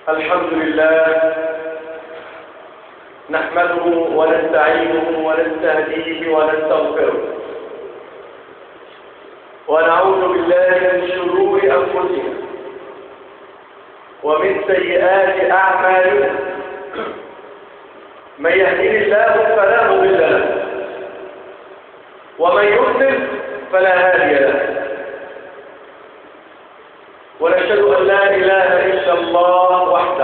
الحمد لله نحمده ونستعينه ونستهديه ونستغفره ونعوذ بالله من شرور أنفسنا ومن سيئات أعمالنا من يهديه الله فلا مضل له ومن يضلل فلا هادي له ونشهد أن لا إله إلا الله وحده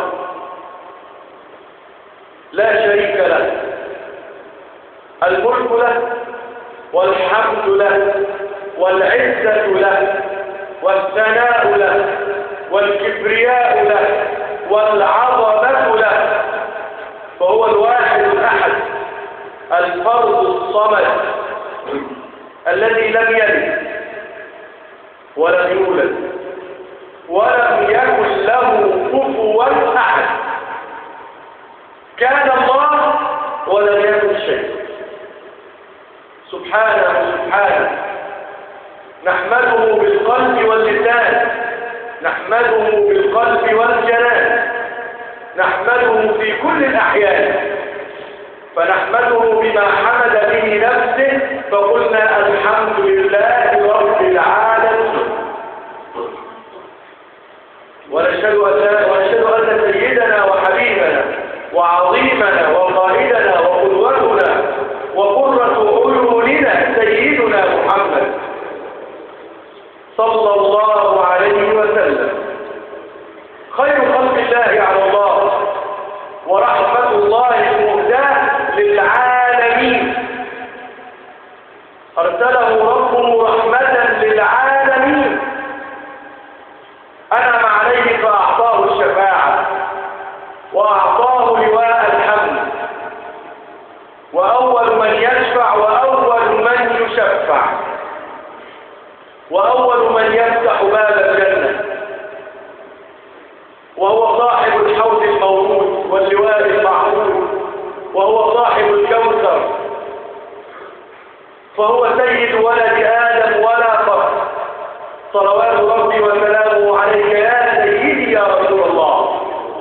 لا شريك له الملك له والحمد له والعزة له والثناء له والكبرياء له والعظمة له فهو الواحد الأحد الفرد الصمد الذي لم يلد ولم يولد ولم يكن له كفوا أحد كان الله ولم يكن شيء سبحانه سبحانه نحمده بالقلب واللسان نحمده بالقلب والجنان نحمده في كل الأحيان فنحمده بما حمد به نفسه فقلنا الحمد لله رب العالمين ونشهد أن ونشهد أن سيدنا وحبيبنا وعظيمنا وقائدنا وقدوتنا وقرة عيوننا سيدنا محمد صلى الله عليه وسلم خير خلق الله على الله ورحمة الله المهداة للعالمين أرسله ربه رحمة للعالمين أنعم عليه فأعطاه الشفاعة وأعطاه لواء الحمد وأول من يشفع وأول من يشفع وأول من يفتح باب الجنة وهو صاحب الحوض الموجود واللواء المعقول وهو صاحب الكوثر فهو سيد ولد آدم ولا فخر صلوات ربي وسلامه عليك يا سيدي يا رسول الله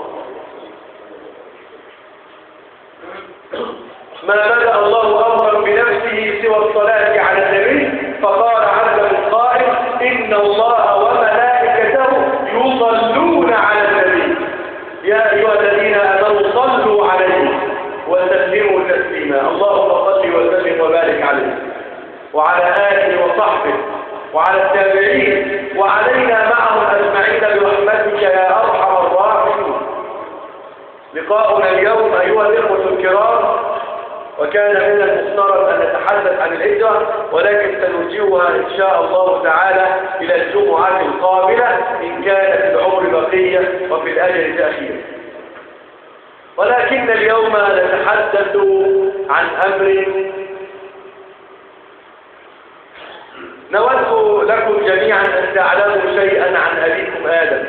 ما بدأ الله أمرا بنفسه سوى الصلاة على النبي فقال عز من قائل إن الله وملائكته يصلون على النبي يا أيها الذين آمنوا صلوا عليه وسلموا تسليما اللهم صل وسلم وبارك عليه وعلى آله وصحبه وعلى التابعين وعلينا معهم أجمعين برحمتك يا أرحم الراحمين لقاؤنا اليوم أيها الإخوة الكرام وكان من المفترض أن نتحدث عن الهجرة ولكن سنرجوها إن شاء الله تعالى إلى الجمعة القابلة إن كان في العمر بقية وفي الأجل تأخير ولكن اليوم نتحدث عن أمر نود لكم جميعا أن تعلموا شيئا عن أبيكم آدم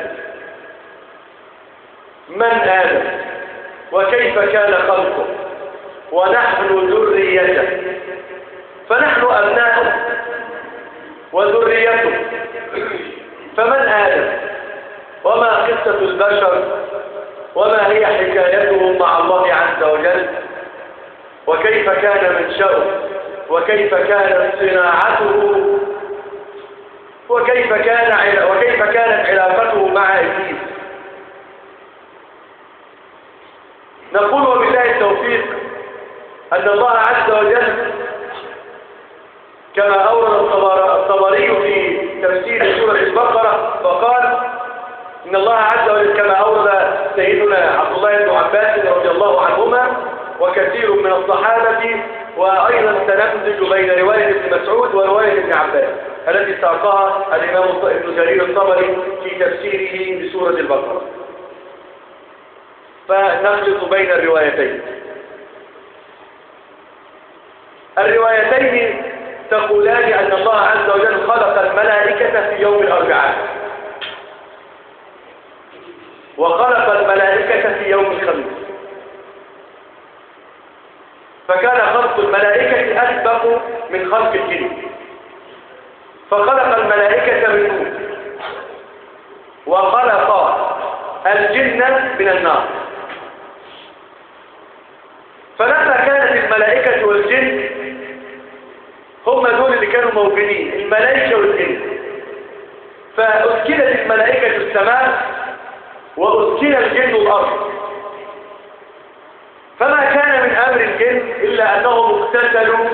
من آدم وكيف كان خلقه ونحن ذريته فنحن أبناؤه وذريته فمن آدم وما قصة البشر وما هي حكايته مع الله عز وجل وكيف كان منشأه وكيف كانت صناعته وكيف كان وكيف كانت علاقته مع إبليس نقول وبالله التوفيق أن الله عز وجل كما أورد الطبري في تفسير سورة البقرة فقال إن الله عز وجل كما أورد سيدنا عبد الله بن عباس رضي الله عنهما وكثير من الصحابة وأيضا سنمزج بين رواية ابن مسعود ورواية ابن عباس التي ساقها الإمام ابن جرير الطبري في تفسيره بسورة البقرة فنخلط بين الروايتين الروايتين تقولان أن الله عز وجل خلق الملائكة في يوم الأربعاء وخلق الملائكة في يوم الخميس فكان خلق الملائكة أسبق من خلق الجن فخلق الملائكة من نور وخلق الجن من النار فلما كانت الملائكة والجن هم دول اللي كانوا موجودين الملائكة والجن فأسكنت الملائكة السماء وأسكن الجن الأرض فما كان من أمر الجن إلا أنهم اقتتلوا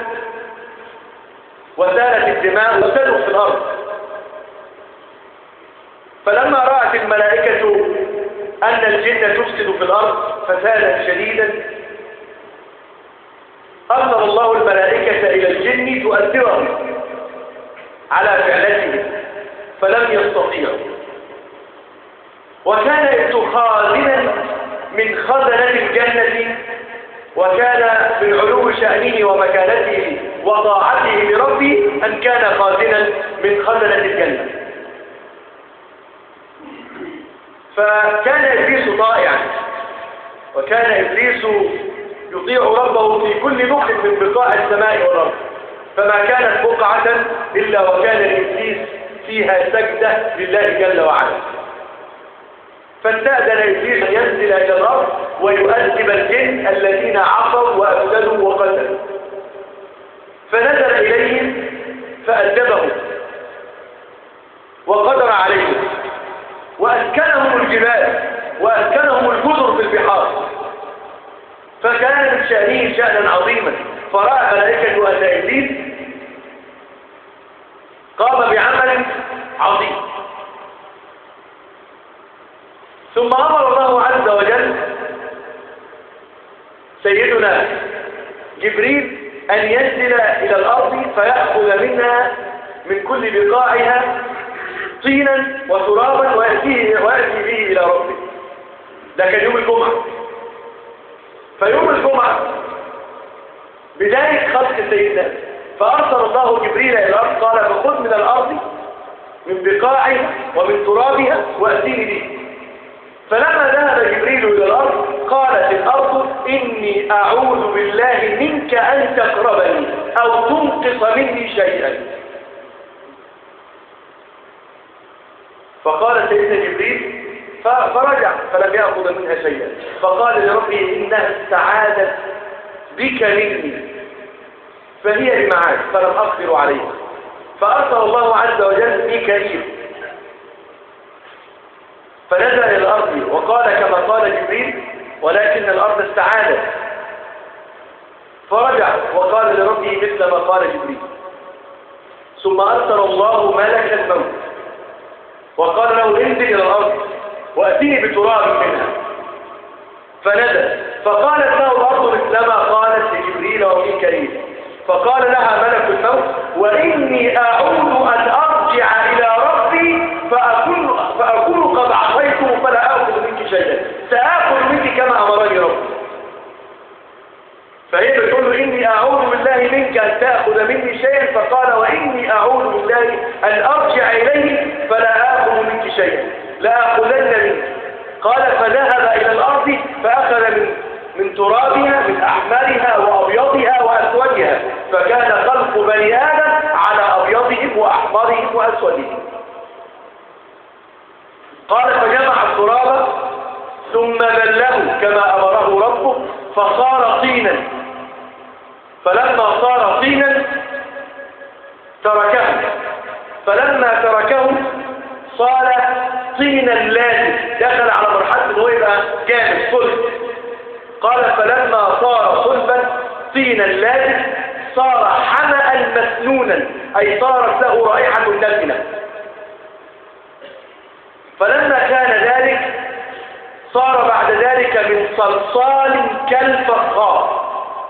وسالت الدماء وسالوا في الأرض فلما رأت الملائكة أن الجن تفسد في الأرض فسادا شديدا أرسل الله الملائكة إلى الجن تؤثرهم على فعلتهم فلم يستطيعوا وكان ابن خازنا من خزنة الجنة وكان من علو شأنه ومكانته وطاعته لربه أن كان خازنا من خزنة الجنة فكان إبليس طائعا وكان إبليس يطيع ربه في كل بقعة من بقاع السماء والأرض فما كانت بقعة إلا وكان الإبليس فيها سجدة لله جل وعلا فاستأذن إبليس أن ينزل إلى الأرض ويؤدب الجن الذين عصوا وأفسدوا وقتلوا فنزل إليهم فأدبهم وقدر عليهم وأسكنهم الجبال وأسكنهم الجزر في البحار فكان من شأنه شأنا عظيما فرأى ملائكة أن إبليس قام بعمل عظيم ثم أمر الله عز وجل سيدنا جبريل أن ينزل إلى الأرض فيأخذ منها من كل بقاعها طينا وترابا ويأتيه ويأتي به إلى ربه ده كان يوم الجمعة فيوم الجمعة بداية خلق سيدنا فأرسل الله جبريل إلى الأرض قال فخذ من الأرض من بقاعها ومن ترابها وأتيه به فلما ذهب جبريل إلى الأرض قالت الأرض إني أعوذ بالله منك أن تقربني أو تنقص مني شيئا فقال سيدنا جبريل فرجع فلم يأخذ منها شيئا فقال لربه إنها استعادت بك مني فهي لمعاد فلم أقدر عليها فأرسل الله عز وجل ميكائيل فنزل إلى الأرض وقال كما قال جبريل ولكن الأرض استعادت فرجع وقال لربه مثل ما قال جبريل ثم أرسل الله ملك الموت وقال له انزل إلى الأرض وأتيه بتراب منها فنزل فقالت له الأرض مثلما قالت لجبريل وميكائيل فقال لها ملك الموت وإني أعود أن أرجع إلى ربي فأكون, فأكون قد عصيته فلا آخذ منك شيئا سآخذ منك كما أمرني ربي فهي بتقول له إني أعوذ بالله منك أن تأخذ مني شيئا فقال وإني أعوذ بالله أن أرجع إليه فلا آخذ منك شيئا لا أخذن منك قال فذهب إلى الأرض فأخذ من من ترابها من أحمرها وأبيضها وأسودها فكان خلق بني آدم على أبيضهم وأحمرهم وأسودهم قال فجمع التراب ثم بله كما أمره ربه فصار طينا فلما صار طينا تركه فلما تركه صار طينا لازم دخل على مرحلة انه يبقى جامد صلب قال فلما صار صلبا طينا لازم صار حمأ مسنونا أي صارت له رائحة نتنة فلما كان ذلك صار بعد ذلك من صلصال كالفخار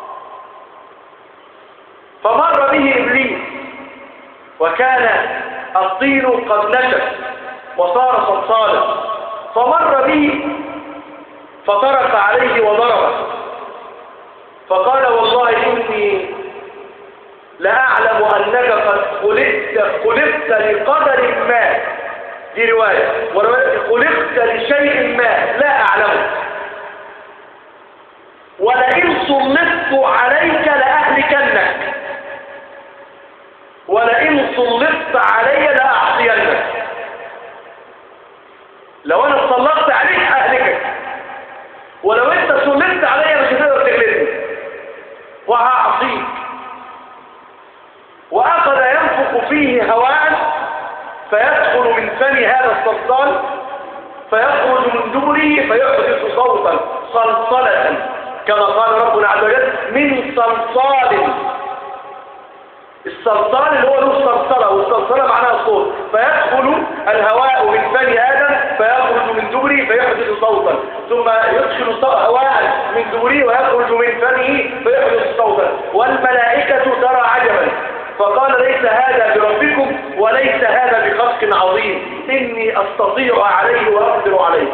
فمر به إبليس وكان الطين قد نشف وصار صلصالا فمر به فطرق عليه وضربه فقال والله إني لأعلم أنك قد خلقت خلقت لقدر ما دي رواية ورواية خلقت لشيء ما لا أعلمه ولئن سلطت عليك لأهلكنك ولئن سلطت علي لأعصينك لو أنا سلطت عليك فيدخل من فم هذا الصلصال فيخرج من دبره فيحدث صوتا صلصلة كما قال ربنا عز وجل من صلصال الصلصال اللي هو له الصلصلة والصلصلة معناها الصوت فيدخل الهواء من بني آدم فيخرج من دبره فيحدث صوتا ثم يدخل هواء من دبره ويخرج من فمه فيحدث صوتا والملائكة ترى عجبا فقال ليس هذا بربكم وليس هذا بخلق عظيم إني أستطيع عليه وأقدر عليه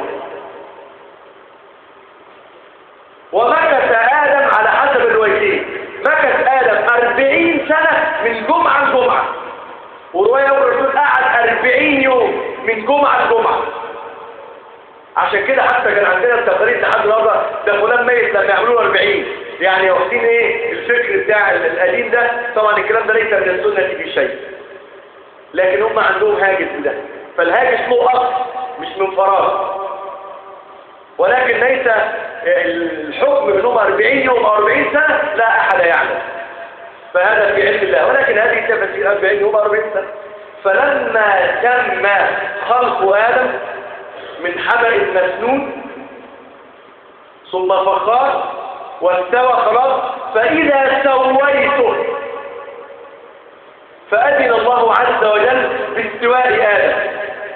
ومكث آدم على حسب الروايتين مكث آدم أربعين سنة من جمعة لجمعة ورواية الرسول قعد أربعين يوم من جمعة لجمعة عشان كده حتى كان عندنا التقارير لحد النهارده ده فلان ميت لما يعملوا له 40 يعني واخدين ايه الفكر بتاع القديم ده طبعا الكلام ده ليس من السنه في شيء لكن هم عندهم هاجس ده فالهاجس له اصل مش من فراغ ولكن ليس الحكم منهم 40 يوم او 40 سنه لا احد يعلم فهذا في علم الله ولكن هذه تفسير 40 يوم 40 سنه فلما تم خلق ادم من حمل مسنون ثم فخار واستوى خلاص فإذا سويته فأذن الله عز وجل باستواء آدم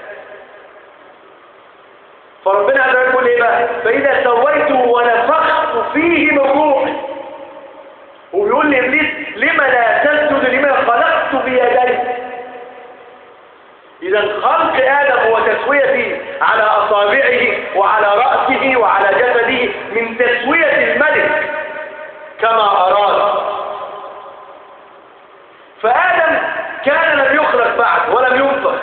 فربنا عز وجل يقول ايه بقى فإذا سويته ونفخت فيه من روحي وبيقول لإبليس لما لا تسجد لما خلقت بيدي إذا خلق آدم وتسويته على أصابعه وعلى رأسه وعلى جسده من تسوية الملك كما أراد فآدم كان لم يخلق بعد ولم ينفخ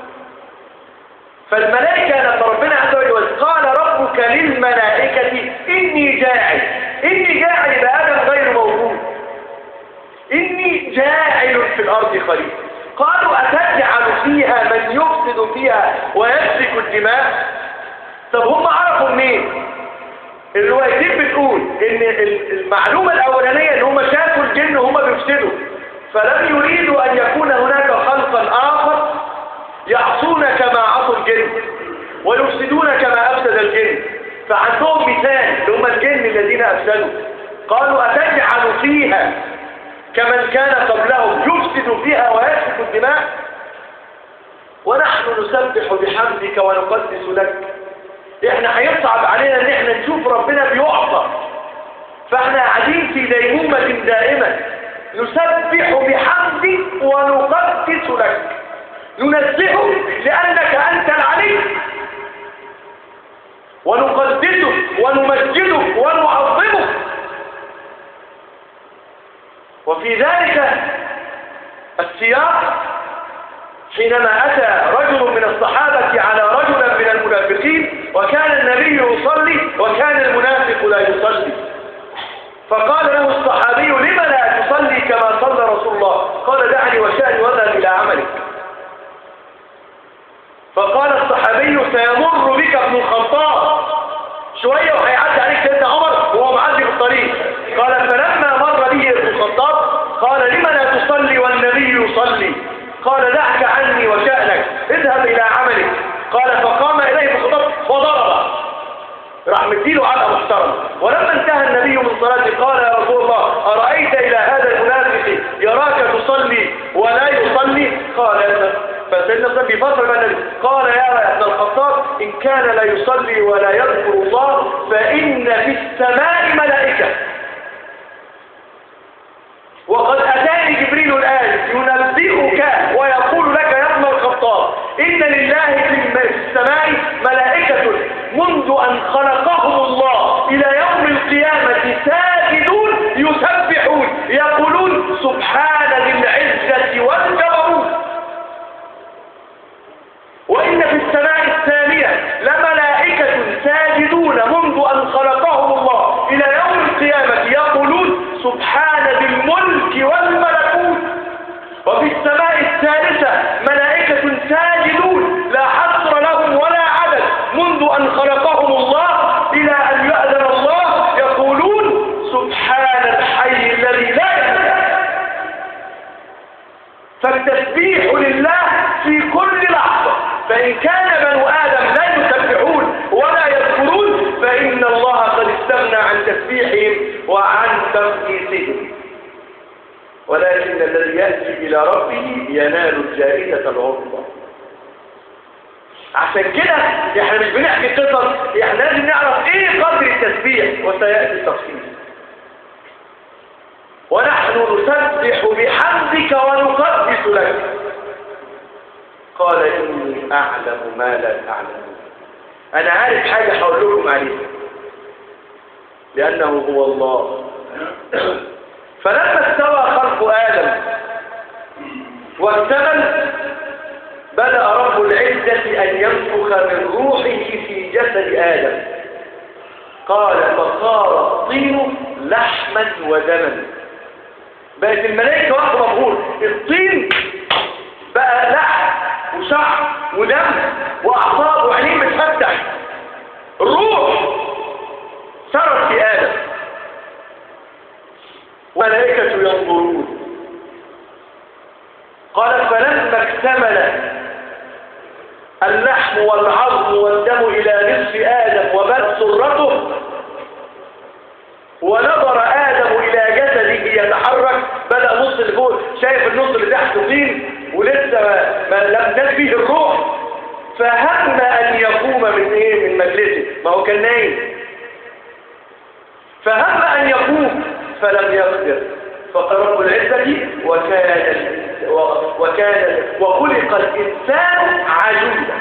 فالملائكة لما ربنا عز وجل قال ربك للملائكة إني جاعل إني جاعل يبقى آدم غير موجود إني جاعل في الأرض خليفة قالوا أتجعل فيها من يفسد فيها ويسفك الدماء طب هم عرفوا منين الروايتين بتقول ان المعلومة الاولانية ان هم شافوا الجن وهم بيفسدوا فلم يريدوا ان يكون هناك خلقا اخر يعصون كما عصوا الجن ويفسدون كما افسد الجن فعندهم مثال اللي هم الجن الذين افسدوا قالوا أتجعل فيها كمن كان قبلهم يفسد فيها ويسفك الدماء ونحن نسبح بحمدك ونقدس لك احنا هيصعب علينا ان احنا نشوف ربنا بيعصى فاحنا قاعدين في ديمومة دائمة نسبح بحمدك ونقدس لك ننزهك لأنك أنت العلي ونقدسك ونمجدك ونعظمك وفي ذلك السياق حينما أتى رجل من الصحابة على رجلا من المنافقين وكان النبي يصلي وكان المنافق لا يصلي فقال له الصحابي لم لا تصلي كما صلى رسول الله قال دعني وشأني واذهب إلى عملك فقال الصحابي سيمر بك ابن الخطاب شوية وهيعدي عليك سيدنا عمر وهو معدي بالطريق قال فلما مر به ابن الخطاب قال لم لا تصلي والنبي يصلي قال دعك عني وشأنك اذهب إلى عملك قال فقام إليه ابن الخطاب وضربه راح مديله علقه محترمه ولما انتهى النبي من صلاته قال يا رسول الله أرأيت إلى هذا المنافق يراك تصلي ولا يصلي قال فسيدنا صلى بفصل من النبي قال يا ابن الخطاب إن كان لا يصلي ولا يذكر الله فإن في السماء ملائكة وقد أتاني جبريل الآن ينبئك ويقول لك يا ابن الخطاب إن لله في السماء ملائكة منذ أن خلقهم الله إلى يوم القيامة ساجدون يسبحون يقولون سبحان ذي العزة والجبروت وإن في السماء الثانية لملائكة ساجدون منذ أن خلقهم الله إلى يوم القيامة يقولون سبحان ذي الملك والملكوت وفي السماء الثالثة ملائكة ساجدون لا حصر لهم ولا عدد منذ أن خلقهم الله إلى أن يأذن الله يقولون سبحان الحي الذي لا يموت فالتسبيح لله في كل لحظة فإن كان بنو آدم لا يسبحون ولا يذكرون فإن الله قد استغنى عن تسبيحهم وعن تقديسهم ولكن الذي يأتي إلى ربه ينال الجائزة العظمى عشان كده احنا مش بنحكي قصص احنا لازم نعرف ايه قدر التسبيح وسيأتي التفصيل ونحن نسبح بحمدك ونقدس لك قال إني أعلم ما لا تعلمون أنا عارف حاجة هقول لكم عليها لأنه هو الله فلما استوى خلق آدم واكتمل بدأ رب العزة أن ينفخ من روحه في جسد آدم قال فصار الطين لحما ودما بقت الملائكة واحدة مبهور الطين بقى لحم وشعر ودم وأعصاب وعينين بتفتح الروح سرت في آدم وملائكة ينظرون قال فلما اكتمل اللحم والعظم والدم إلى نصف آدم وبات سرته ونظر آدم إلى جسده يتحرك بدأ نص اللي فوق شايف النص اللي تحت طين ولسه ما, ما لم تنال فيه الروح فهم أن يقوم من إيه من مجلسه ما هو كان نايم فهم أن يقوم فلم يقدر فقال رب العزة وكان وكان وخلق الإنسان عجوزا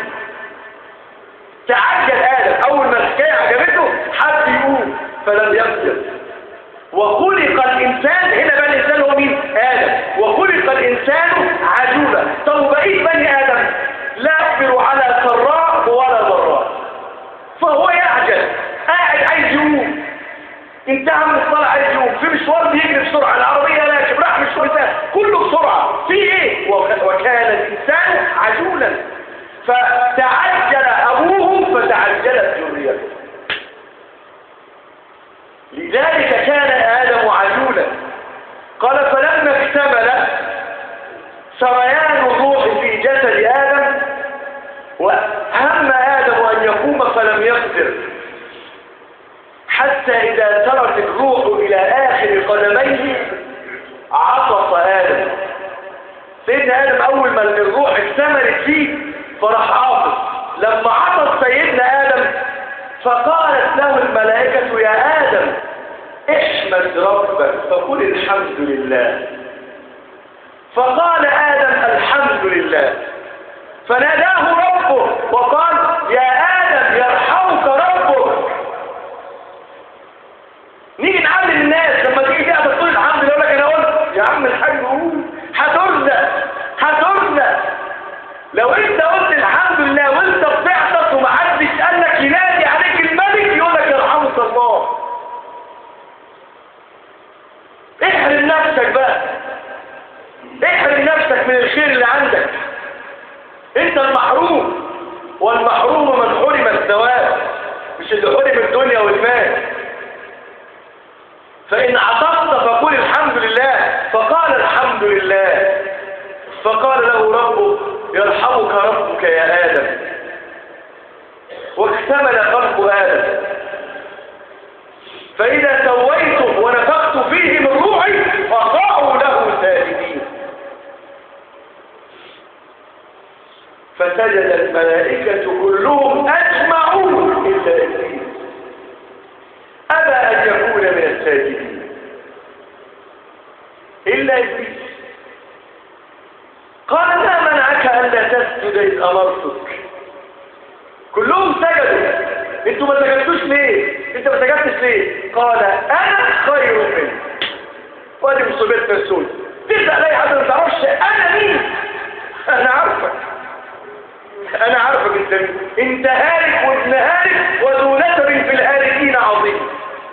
تعجل آدم أول ما الحكاية عجبته حب يقوم فلم يقدر وخلق الإنسان هنا بقى الإنسان هو مين؟ آدم وخلق الإنسان عجوزا طب بقيت بني آدم لا يصبر على سراء ولا ضراء فهو يعجل قاعد عايز يقوم انتهى من الصلاة عايز يقوم في مشوار بيجري بسرعة العربية راكب راح مشوار ده كله بسرعة في ايه وكان الإنسان عجولا فتعجل أبوه فتعجلت ذريته لذلك كان آدم عجولا قال فلما اكتمل سريان الروح في جسد آدم وهم آدم أن يقوم فلم يقدر حتى إذا سرت الروح إلى آخر قدميه عطس آدم سيدنا آدم أول ما الروح اكتملت فيه فراح عاطس لما عطس سيدنا آدم فقالت له الملائكة يا آدم احمد ربك فقل الحمد لله فقال آدم الحمد لله فناداه ربه وقال يا آدم يرحمك ربك نيجي نعلم الناس لما تيجي تقعد تقول الحمد لله يقول لك انا قلت يا عم الحاج قول هترزق هترزق لو انت قلت الحمد لله وانت بتعطس ومحدش قال لك ينادي عليك الملك يقول لك يرحمك الله احرم نفسك بقى احرم نفسك من الخير اللي عندك انت المحروم والمحروم من حرم الثواب مش اللي حرم الدنيا والمال فإن عطفت فقل الحمد لله فقال الحمد لله فقال له ربه يرحمك ربك يا آدم واكتمل خلق آدم فإذا سويته ونفخت فيه من روحي فقعوا له ساجدين فسجد الملائكة كلهم أجمعون إلا إبليس أبى أن يكون من الساجدين إلا إبليس قال ما منعك ألا تسجد إذ أمرتك كلهم سجدوا انتوا ما سجدتوش ليه انت ما سجدتش ليه قال انا خير منك وادي مصيبتنا السود تبدا الاقي حد ما تعرفش انا مين انا عارفك انا عارفك انت مين انت هالك وابن هالك وذو نسب في الهالكين عظيم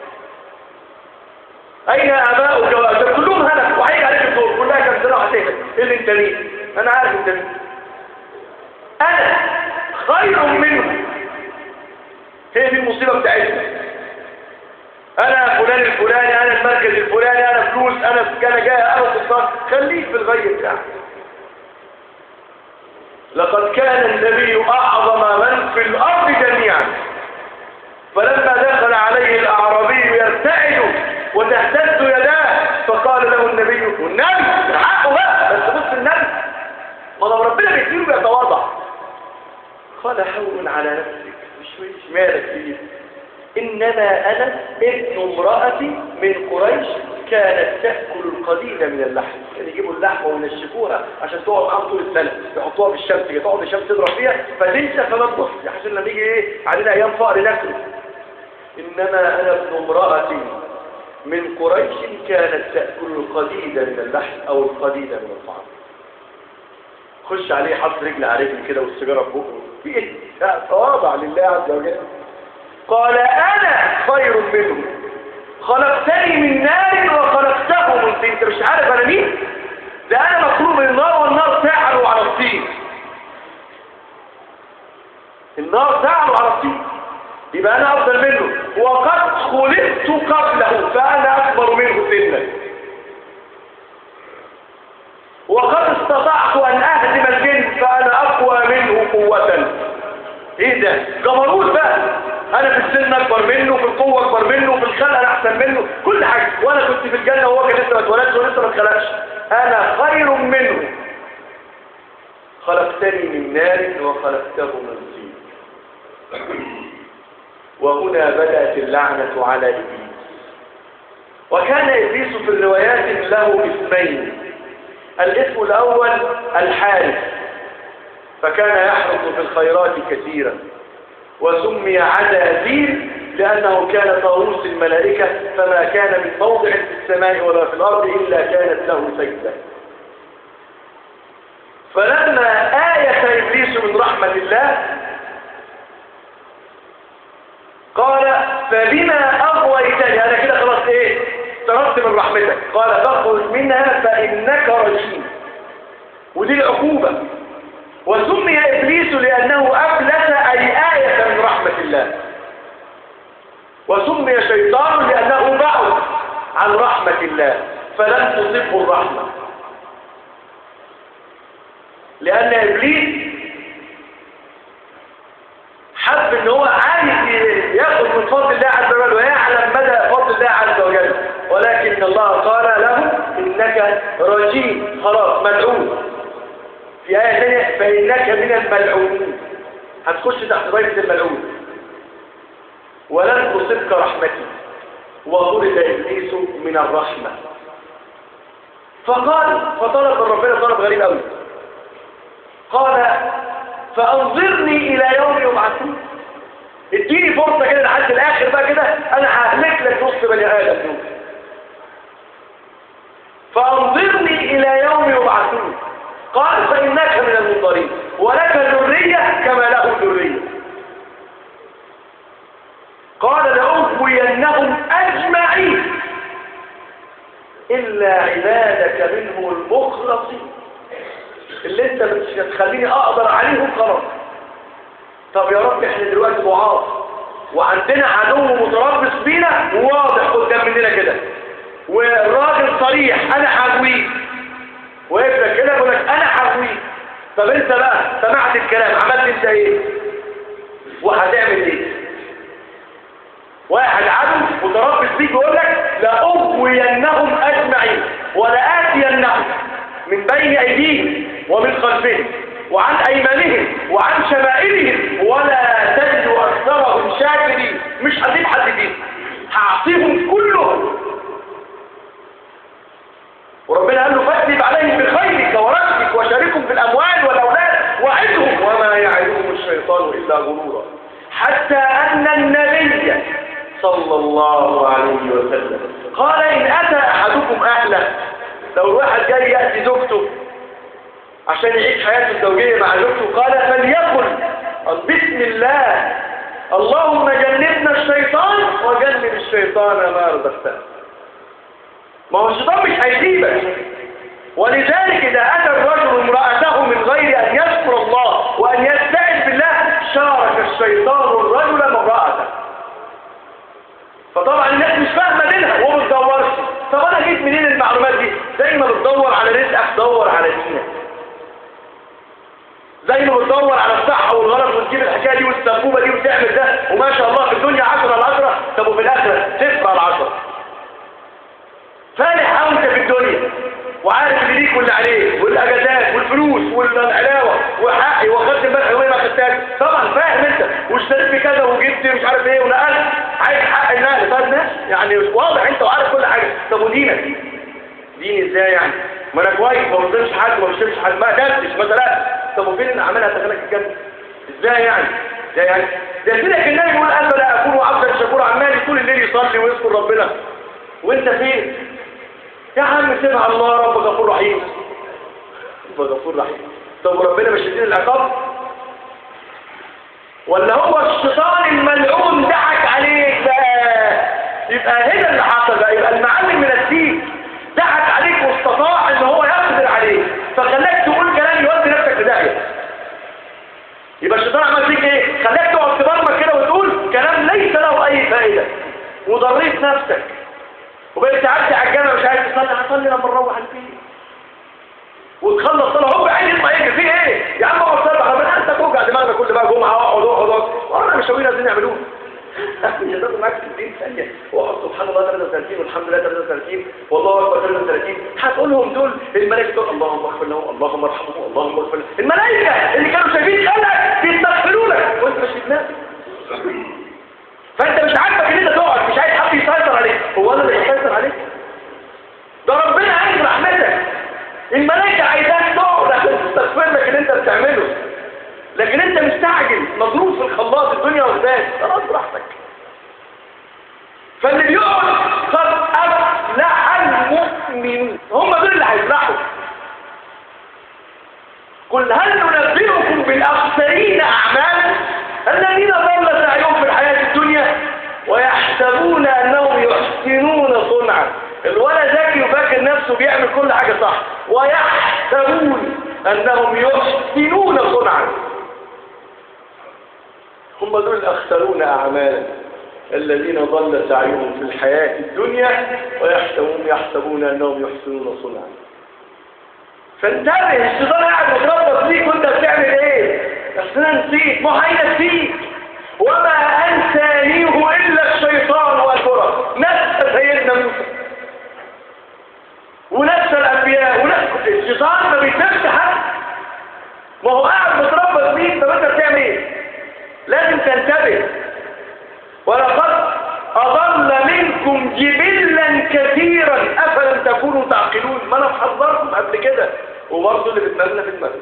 اين اباؤك واباؤك كلهم هلك وهيجي عليك الدور كلها كم سنه وهتهلك ايه اللي انت مين انا عارف انت مين انا خير منه هي دي المصيبة بتاعتنا انا فلان الفلاني انا المركز الفلاني انا فلوس انا سكانة جاية انا سلطان خليك في الغي بتاعك لقد كان النبي أعظم من في الأرض جميعا فلما دخل عليه الأعرابي يرتعد وتهتز يداه فقال له النبي والنبي حقه بقى بس بص النبي ما لو ربنا بيكتير بيتواضع قال حول على نفسك مش مش مالك فيه إنما أنا ابن امرأة من قريش كانت تأكل القليل من اللحم يعني يجيبوا اللحمة وينشفوها عشان تقعد معاهم طول السنة يحطوها في الشمس كده تقعد الشمس تضرب فيها فتنسى فما تبص عشان لما يجي ايه علينا أيام فقر ناكل إنما أنا ابن امرأة من قريش كانت تأكل القليل من اللحم أو القليل من الطعام خش عليه حط رجل على رجل كده والسيجارة في بقه في ايه؟ لا تواضع لله عز وجل قال أنا خير منه خلقتني من نار وخلقته من طين انت مش عارف أنا مين ده أنا مخلوق من النار والنار تعلو على الطين النار تعلو على الطين يبقى أنا أفضل منه وقد خلقت قبله فأنا أكبر منه سنا وقد استطعت أن أهدم الجن فأنا أقوى منه قوة إيه ده؟ جبروت بقى أنا في السن أكبر منه في القوة أكبر منه في الخلق أنا أحسن منه كل حاجة وأنا كنت في الجنة وهو كان لسه ما اتولدش ولسه ما اتخلقش أنا خير منه خلقتني من نار وخلقته من طين وهنا بدأت اللعنة على إبليس وكان إبليس في الروايات له اسمين الاسم الأول الحارث فكان يحرص في الخيرات كثيرا وسمي عزازيل لأنه كان طاووس الملائكة فما كان من موضع في السماء ولا في الأرض إلا كانت له سجدة فلما آية إبليس من رحمة الله قال فبما أغويتني أنا كده خلاص إيه اقتربت من رحمتك قال فاخرج منها فإنك رجيم ودي العقوبة وسمي إبليس لأنه أفلس أي آية من رحمة الله وسمي شيطان لأنه بعد عن رحمة الله فلم تصبه الرحمة لأن إبليس حب ان هو عايز ياخذ من فضل الله عز وجل ويعلم مدى فضل الله عز وجل ولكن الله قال له انك رجيم خلاص ملعون في آية ثانية فإنك من الملعونين هتخش تحت ضيفة الملعون ولن تصبك رحمتي وغرد إبليس من الرحمة فقال فطلب من ربنا طلب غريب قوي قال فأنظرني إلى يوم يبعثون اديني فرصة كده لحد الآخر بقى كده أنا ههلك لك نص بني آدم دول فأنظرني إلى يوم يبعثون قال فإنك من المنظرين ولك ذرية كما له ذرية قال لأغوينهم أجمعين إلا عبادك منهم المخلصين اللي انت مش هتخليني اقدر عليهم خلاص طب يا رب احنا دلوقتي ضعاف وعندنا عدو متربص بينا وواضح قدام مننا كده والراجل صريح انا هغويه ويبقى كده يقول لك انا هغويه طب انت بقى سمعت الكلام عملت انت ايه وهتعمل ايه واحد عدو متربص بيك يقول لك لاغوينهم اجمعين ولاتينهم من بين ايديهم ومن خلفهم وعن ايمانهم وعن شمائلهم ولا تجد اكثرهم شاكرين مش هسيب حد فيهم هعصيهم كلهم وربنا قال له فاكذب عليهم بخيرك ورزقك وشاركهم في الاموال والاولاد وعدهم وما يعدهم الشيطان الا غرورا حتى ان النبي صلى الله عليه وسلم قال ان اتى احدكم اهله لو الواحد جاي ياتي زوجته عشان يعيش حياته الزوجية مع زوجته قال فليقل بسم الله اللهم جنبنا الشيطان وجنب الشيطان ما رزقتنا ما هو الشيطان مش هيسيبك ولذلك إذا أتى الرجل امرأته من غير أن يذكر الله وأن يستعذ بالله شارك الشيطان الرجل امرأته فطبعا الناس مش فاهمة دينها وما بتدورش طب أنا جيت منين المعلومات دي؟ زي ما بتدور على رزقك دور على دينك زي ما بتدور على الصح والغلط وتجيب الحكايه دي والسبوبه دي وتعمل ده وما شاء الله في الدنيا 10 على 10 طب وفي الاخره 0 على 10 فالح انت في الدنيا وعارف اللي ليك واللي عليك والاجازات والفلوس والعلاوه وحقي واخدت امبارح يومين ما خدتهاش طبعا فاهم انت واشتريت بكذا وجبت مش عارف ايه ونقلت عايز حق النقل طب ماشي يعني واضح انت وعارف كل حاجه طب ودينك دين ازاي يعني ما انا كويس ما بظلمش حد وما بشتمش حد ما قدرتش مثلا طب وفين اللي عملها تخلك الجنه ازاي يعني ازاي يعني ده سيدك النبي بيقول انا لا اكون عبدا شكورا عمال طول الليل يصلي ويذكر ربنا وانت فين يا عم سمع الله رب غفور رحيم رب غفور رحيم طب وربنا مش شديد العقاب ولا هو الشيطان الملعون ضحك عليك بقى يبقى هنا اللي حصل بقى يبقى المعلم من الدين ضحك عليك واستطاع ان هو يقدر عليك فخلاك تقول كلام يودي نفسك في داهيه يبقى الشيطان عمل فيك ايه خلاك تقعد تبرمج كده وتقول كلام ليس له اي فائده وضريت نفسك وبقيت تعدي على الجامع مش عايز تصلي هصلي لما نروح البيت وتخلص صلاه هو عايز يطلع يجري فيه ايه يا عم اقعد صلي ربنا انت توجع دماغنا كل بقى جمعه اقعد اقعد اقعد وانا مش هقول لازم يعملوه مش هتاخد معاك 60 ثانيه واقعد سبحان الله 33 والحمد لله 33 والله اكبر 33 هتقول لهم دول الملائكه تقول اللهم اغفر لهم اللهم ارحمهم اللهم اغفر لهم الملائكه اللي كانوا شايفين خلقك بيستغفروا لك وانت مش في دماغك فانت مش عاجبك ان انت تقعد مش عايز حد يسيطر عليك هو انا اللي هيسيطر عليك ده ربنا عايز رحمتك الملائكه عايزاك تقعد عشان تستغفر لك اللي انت بتعمله لكن انت مستعجل مضروب في الخلاط الدنيا واخداك خلاص براحتك فاللي بيقعد قد افلح المؤمنون هم دول اللي هيفلحوا قل هل ننبئكم بالاخسرين اعمالا الذين ضل سعيهم في الحياه الدنيا ويحسبون انهم يحسنون صنعا الولد ذكي وفاكر نفسه بيعمل كل حاجه صح ويحسبون انهم يحسنون صنعا هم دول الاخسرون اعمالا الذين ضل سعيهم في الحياة الدنيا ويحسبون يحسبون أنهم يحسنون صنعا فانتبه الشيطان قاعد متربص ليك وانت بتعمل ايه اصل انا نسيت ما هينسيك وما انسانيه الا الشيطان والكره نسى سيدنا موسى ونسى الانبياء ونسى الشيطان ما بيسيبش حد ما هو قاعد متربص ليك طب انت بتعمل ايه لازم تنتبه ولقد أضل منكم جبلا كثيرا أفلم تكونوا تعقلون ما أنا حذركم قبل كده وبرضه اللي بتمنى في المغرب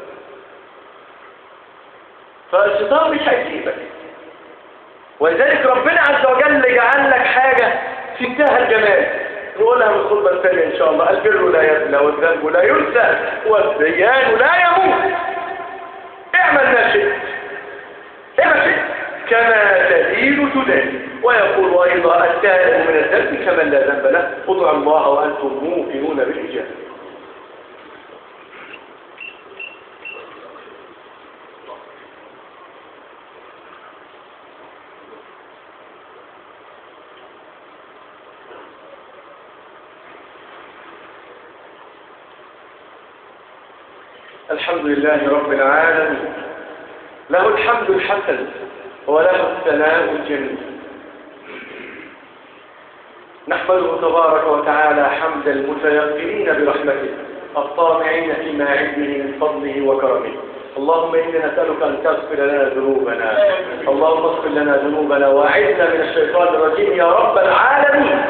فالشيطان مش هيسيبك ولذلك ربنا عز وجل جعل لك حاجة في انتهى الجمال نقولها في الخطبة الثانية إن شاء الله البر لا يبلى والذنب لا ينسى والديان لا يموت اعمل ما شئت اعمل شئت كما تدين تدان ويقول أيضا التائب من الذنب كمن لا ذنب له ادعوا الله وأنتم موقنون بالإجابة الحمد لله رب العالمين له الحمد الحسن وله الثناء الجميل نحمده تبارك وتعالى حمد المتيقنين برحمته الطامعين فيما عنده من فضله وكرمه اللهم إنا نسألك أن تغفر لنا ذنوبنا اللهم اغفر لنا ذنوبنا وأعذنا من الشيطان الرجيم يا رب العالمين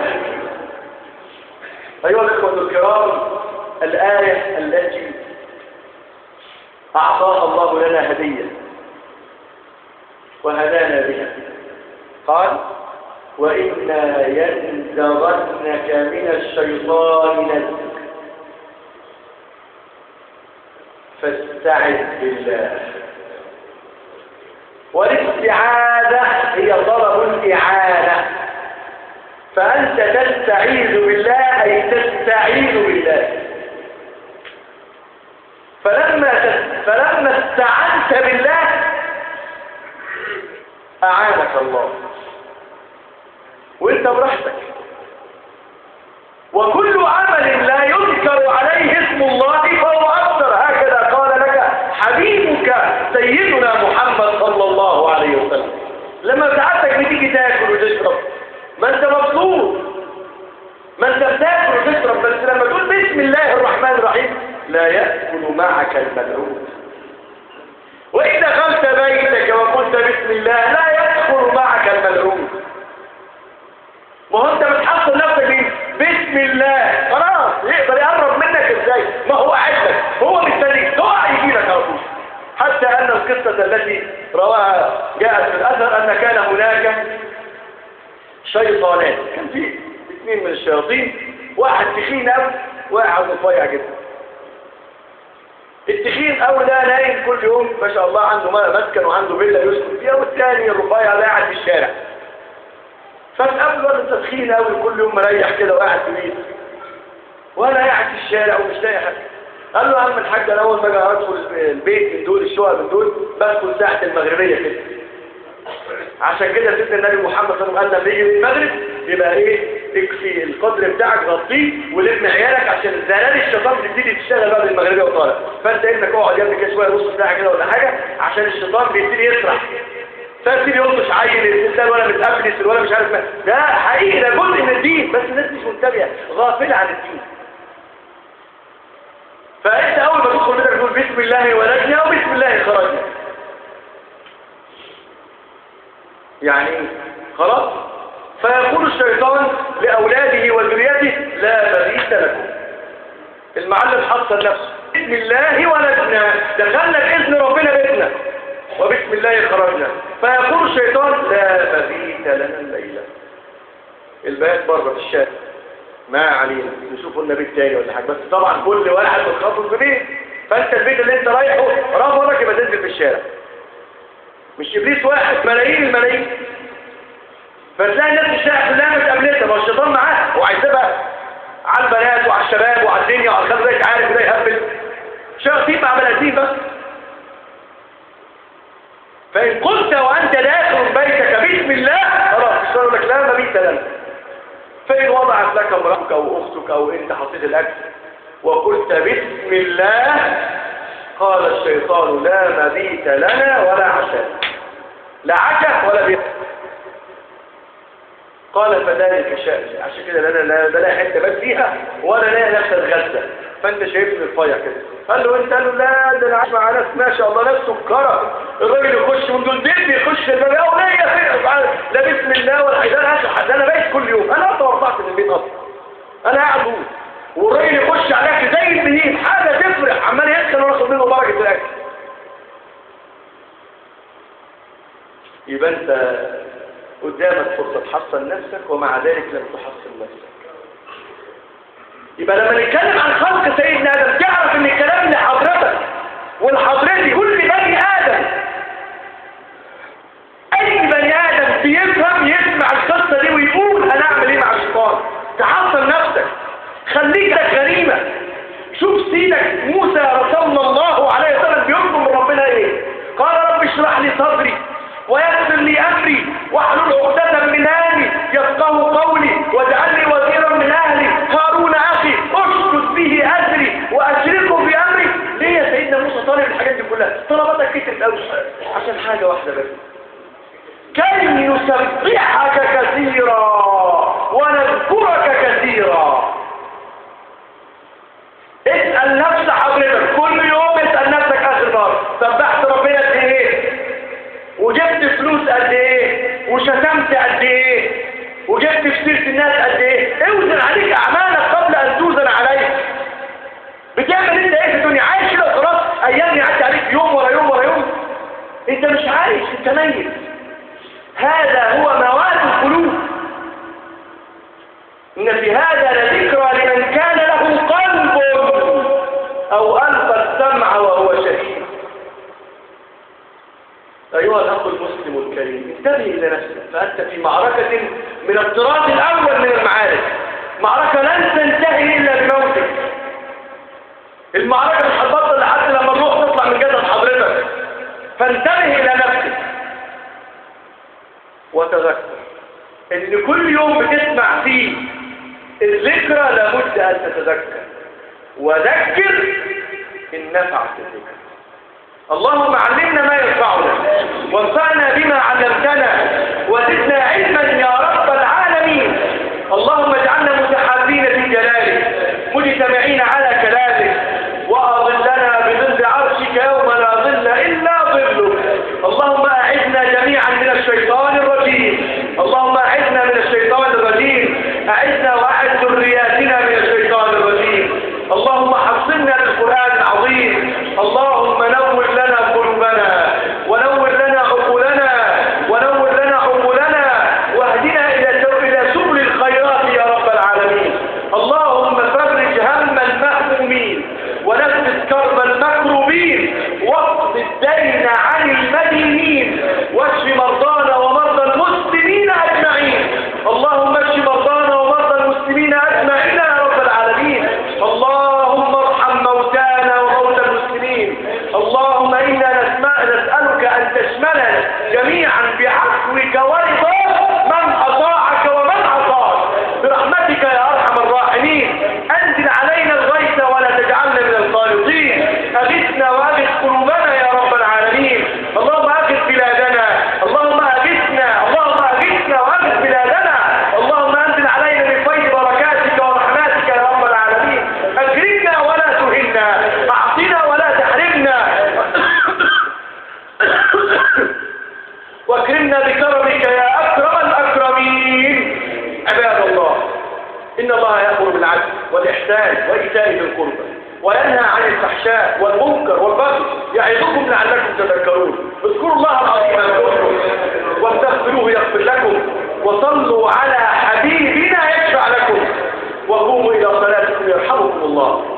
أيها الإخوة الكرام الآية التي أعطاها الله لنا هدية وهدانا بها قال وإنا ينزغنك من الشيطان نزغ فاستعذ بالله والاستعاذة هي طلب الإعانة فأنت تستعيذ بالله أي تستعين بالله فلما فلما استعنت بالله أعانك الله وانت براحتك وكل عمل لا يذكر عليه اسم الله فهو أكثر هكذا قال لك حبيبك جاءت في الأثر أن كان هناك شيطانات كان في اثنين من الشياطين واحد تخين أوي واحد رفيع جدا التخين أوي ده نايم كل يوم ما شاء الله عنده مسكن وعنده فيلا يسكن فيها والثاني الرفيع ده قاعد في الشارع فتقابله انت تخين أوي كل يوم مريح كده وقاعد في بيته وانا قاعد في الشارع ومش لاقي حاجه قال له يا عم الحاج انا اول ما اجي ادخل البيت من دول الشقق من دول بدخل ساعه المغربيه كده عشان كده سيدنا النبي محمد صلى الله عليه وسلم قال لما يجي المغرب يبقى ايه تكفي القدر بتاعك غطيه ولم عيالك عشان زلال الشيطان بتبتدي تشتغل بقى بالمغربيه وطالع فانت ابنك اقعد جنبك كده شويه نص ساعه كده ولا حاجه عشان الشيطان بيبتدي يسرح فيبتدي يلطش عيل الانسان ولا متقبلس ولا مش عارف ما ده حقيقي ده جزء من الدين بس الناس مش منتبهه غافله عن الدين فانت اول ما تدخل منك تقول بسم الله ولدنا وبسم الله خرجنا يعني خلاص فيقول الشيطان لاولاده وذريته لا مبيت لكم المعلم حصل نفسه بسم الله ولدنا دخلنا باذن ربنا بيتنا وبسم الله خرجنا فيقول الشيطان لا مبيت لنا الليله البيت بره في الشارع ما علينا نشوف النبي التاني ولا حاجه بس طبعا كل واحد متخصص ببيت فانت البيت اللي انت رايحه رفضك يبقى تنزل في الشارع مش ابليس واحد ملايين الملايين فتلاقي الناس في الشارع كلها متقابلتها ما الشيطان معاه هو عايزها على البنات وعلى الشباب وعلى الدنيا وعلى الخلق ده عارف ده يهبل شياطين مع بناتين بس فإن قلت وأنت داخل بيتك بسم الله خلاص يقول لك لا مبيت لنا فإن وضعت لك امرأتك أو أختك أو أنت حطيت الأكل وقلت بسم الله قال الشيطان لا مبيت لنا ولا عشاء لا عشاء ولا بيت قال فذلك شأني عشان كده لا لا لا لا حته بس فيها ولا لا نفس الغزه فانت شايفني رفيع كده قال له انت قال له لا ده انا عايش مع ناس ما شاء الله ناس سكره الراجل يخش من دول بيت يخش الباب او ليا لا بسم الله ولا حاجه انا هشرح انا بايت كل يوم انا توقعت من البيت اصلا انا قاعد جوه والراجل يخش عليك زي البهيم حاجه تفرح عمال يسخن وياخد منه بركه الاكل يبقى انت قدامك فرصة تحصن نفسك ومع ذلك لم تحصن نفسك يبقى لما نتكلم عن خلق سيدنا آدم تعرف ان الكلام لحضرتك ولحضرتي كل بني آدم أي بني آدم بيفهم يسمع القصة دي ويقول هنعمل ايه مع الشيطان تحصن نفسك خليك لك غريمة شوف سيدك موسى رسول الله عليه وسلم بيطلب من ربنا ايه قال رب اشرح لي صدري ويسر لي أمري واحلل عقدة من أهلي يفقه قولي واجعل لي وزيرا من أهلي هارون أخي اشدد به أزري وأشركه في أمري ليه يا سيدنا موسى طالب الحاجات دي كلها طلباتك كترت قوي عشان حاجة واحدة بس كي نسبحك كثيرا ونذكرك كثيرا اسأل نفس حضرتك كل يوم اسأل نفسك آخر مرة سبحت ربنا قد ايه وجبت فلوس قد ايه وشتمت قد ايه وجبت في سيره الناس قد ايه اوزن عليك اعمالك قبل ان توزن عليك بتعمل انت ايه في الدنيا عايش كده خلاص ايام يعدي عليك يوم ورا يوم ورا يوم انت مش عايش انت ميت هذا هو مواد القلوب ان في هذا لذكرى لمن كان له قلب او القى السمع وهو شهيد أيها الأخ المسلم الكريم انتبه إلى نفسك فأنت في معركة من الطراز الأول من المعارك معركة لن تنتهي إلا بموتك المعركة مش هتبطل لحد لما الروح تطلع من جسد حضرتك فانتبه إلى نفسك وتذكر إن كل يوم بتسمع فيه الذكرى لابد أن تتذكر وذكر إن نفعت الذكر اللهم علمنا ما ينفعنا وانفعنا بما علمتنا وزدنا علما يا رب العالمين اللهم اجعلنا متحابين في جلالك مجتمعين على كلامك وأظلنا بظل عرشك يوم لا ظل إلا ظلك اللهم أعذنا جميعا من الشيطان الرجيم اللهم أعذنا من الشيطان الرجيم أعذنا وأعذ ذرياتنا من الشيطان الرجيم اللهم حفظنا للقرآن العظيم اللهم نور لنا قلوبنا ونور لنا عقولنا إنا بكرمك يا أكرم الأكرمين عباد الله إن الله يأمر بالعدل والإحسان وإيتاء ذي القربى وينهى عن الفحشاء والمنكر والبغي يعظكم لعلكم تذكرون اذكروا الله العظيم يذكركم واستغفروه يغفر لكم وصلوا على حبيبنا يشفع لكم وقوموا إلى صلاتكم يرحمكم الله